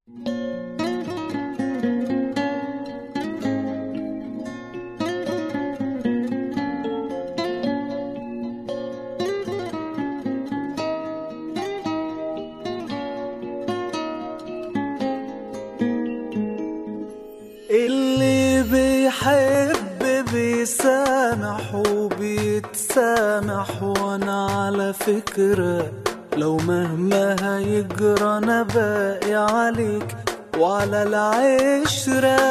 اللي بيحب بيسامح وبيتسامح وانا على فكرة لو مهما هيجرى انا باقي عليك وعلى العشرة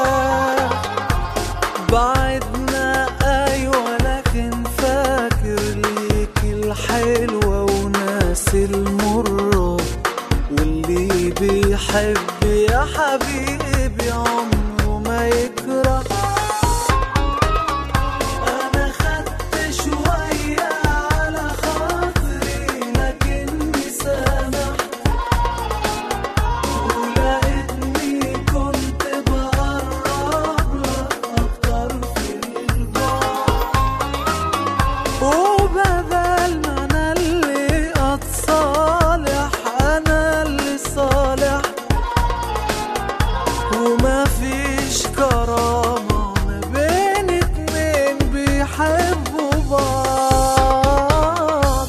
بعدنا ايوه لكن فاكر ليك الحلوة وناسي المرة واللي بيحب يا حبيبي عمره ما يكره انا خدت شوية على خاطري لكني سامحت ولقيتني كنت بقرب لك اكتر في البعد وبدل ما انا اللي اتصالح انا اللي صالح وما فيش كرامة ما بين اتنين بيحبوا بعض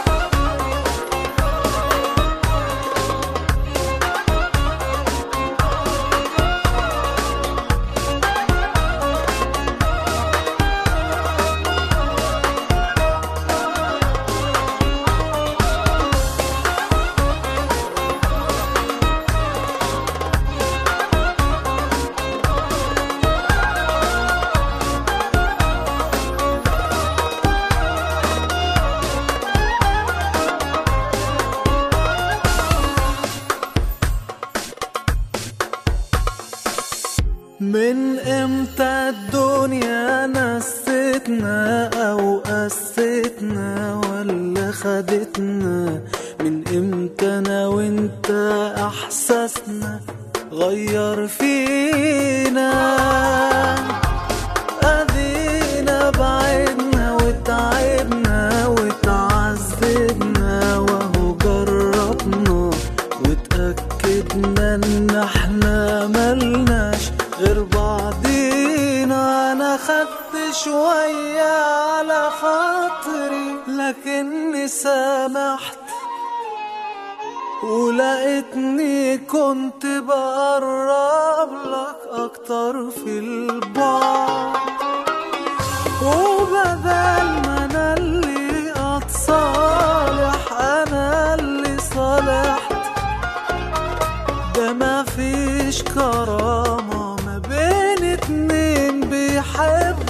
من امتى الدنيا نستنا او قستنا ولا خدتنا من امتى انا وانت احساسنا غير فينا ادينا بعدنا وتعبنا وتعذبنا وهو جربنا وتأكدنا ان احنا ملناش غير بعضينا انا خدت شوية على خاطري لكني سامحت ولقيتني كنت بقرب لك اكتر في البعد وبدل ما انا اللي اتصالح انا اللي صالحت ده ما فيش كرامة ما بين اتنين بيحبوا